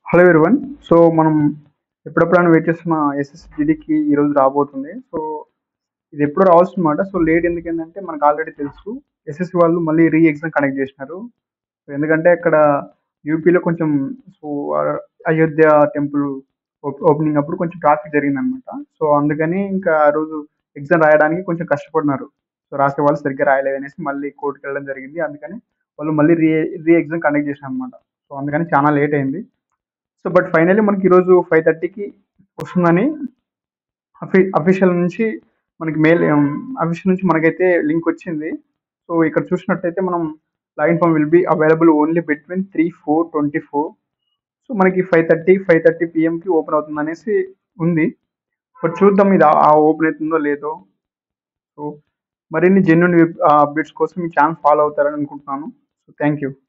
hello everyone so మనం ఎప్పుడెప్పుడైనా wait చేస్తున్న ఎస్ఎస్జిడికి ఈరోజు రాబోతుంది సో ఇది ఎప్పుడు రావాల్సిందన్నమాట సో లేట్ ఎందుకంటే మనకు ఆల్రెడీ తెలుసు ఎస్ఎస్సి వాళ్ళు మళ్ళీ రీ ఎగ్జామ్ కండక్ట్ చేసినారు సో ఎందుకంటే అక్కడ యూపీలో కొంచెం సో అయోధ్య టెంపుల్ ఓపెనింగ్ అప్పుడు కొంచెం ట్రాఫిక్ జరిగిందనమాట సో అందుకని ఇంకా ఆ రోజు ఎగ్జామ్ రాయడానికి కొంచెం కష్టపడినారు సో రాసే వాళ్ళు సరిగ్గా రాయలేదు అనేసి మళ్ళీ కోర్టుకి వెళ్ళడం జరిగింది అందుకని వాళ్ళు మళ్ళీ రీ రీ ఎగ్జామ్ కండక్ట్ చేసినారు అనమాట సో అందుకని చాలా లేట్ అయింది సో బట్ ఫైనల్లీ మనకి ఈరోజు ఫైవ్ థర్టీకి వస్తుందని అఫీ అఫీషియల్ నుంచి మనకి మెయిల్ అఫీషియల్ నుంచి మనకైతే లింక్ వచ్చింది సో ఇక్కడ చూసినట్టయితే మనం login form will be available only between three four twenty four so మనకి ఫైవ్ థర్టీ ఫైవ్ థర్టీ పిఎంకి ఓపెన్ అవుతుంది అనేసి ఉంది బట్ చూద్దాం ఇది ఆ ఓపెన్ అవుతుందో లేదో సో మరిన్ని జెన్యున్ అప్డేట్స్ కోసం మీ ఛానల్ ఫాలో అవుతారని అనుకుంటున్నాను సో థ్యాంక్ యూ